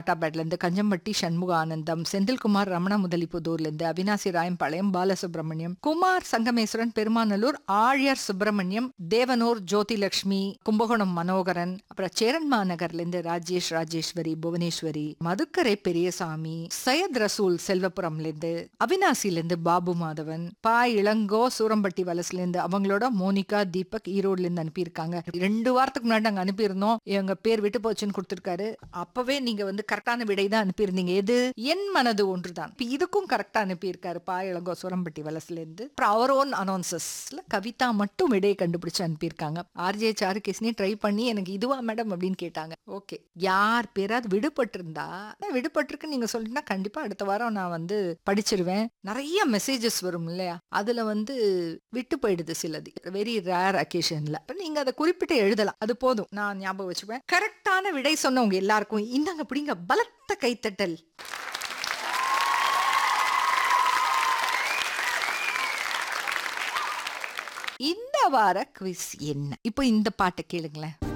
டாட்டாபேட்ல இருந்து கஞ்சம்பட்டி சண்முக ஆனந்தம் செந்தில்குமார் ரமணா முதலிப்புதூர்ல இருந்து அவினாசி ராயம்பாளையம் பாலசுப்ரமணியம் குமார் சங்கமேஸ்வரன் பெருமாநல்லூர் ஆழியர் சுப்பிரமணியம் தேவனூர் ஜோதிலட்சுமி கும்பகோணம் மனோகரன் அப்புறம் சேரன்மா நகர்ல இருந்து ராஜேஷ் ராஜேஸ்வரி புவனேஸ்வரி மதுக்கரை பெரியசாமி சையத் ரசூல் செல்வபுரம்ல இருந்து அவினாசில இருந்து பாபு மாதவன் பா இளங்கோ சூரம்பட்டி வலசுல இருந்து அவங்களோட மோனிகா தீபக் ஈரோட்ல இருந்து அனுப்பியிருக்காங்க ரெண்டு வாரத்துக்கு முன்னாடி நாங்க அனுப்பியிருந்தோம் எங்க பேர் விட்டு போச்சுன்னு கொடுத்திருக்காரு அப்பவே நீங்க வந்து கரெக்டான விடை தான் அனுப்பியிருந்தீங்க எது என் மனது ஒன்றுதான் இப்ப இதுக்கும் கரெக்டா அனுப்பியிருக்காரு பா இளங்கோ சூரம்பட்டி வலசுல இருந்து அப்புறம் அவர் ஓன் அனௌன்சஸ்ல கவிதா மட்டும் விடையை கண்டுபிடிச்சு அனுப்பியிருக்காங்க ஆர்ஜே சாருகேஸ்னே ட்ரை பண்ணி எனக்கு இதுவா மேடம் அப்படின்னு கேட்டாங்க ஓகே யார் பேராவது விடுபட்டிருந்தா விடுபட்டிருக்கு நீங்க சொல்லிட்டா கண்டிப்பா அடுத்த வாரம் நான் வந்து படிச்சிருவேன் நிறைய மெசேஜஸ் வரும் இல்லையா அதுல வந்து விட்டு போயிடுது சிலது வெரி ரேர் அக்கேஷன்ல நீங்க அதை குறிப்பிட்டு எழுதலாம் அது போதும் நான் ஞாபகம் வச்சுப்பேன் கரெக்டான விடை சொன்னவங்க எல்லாருக்கும் இந்தாங்க பிடிங்க பலத்த கைத்தட்டல் இந்த வார குவிஸ் என்ன இப்போ இந்த பாட்டை கேளுங்களேன்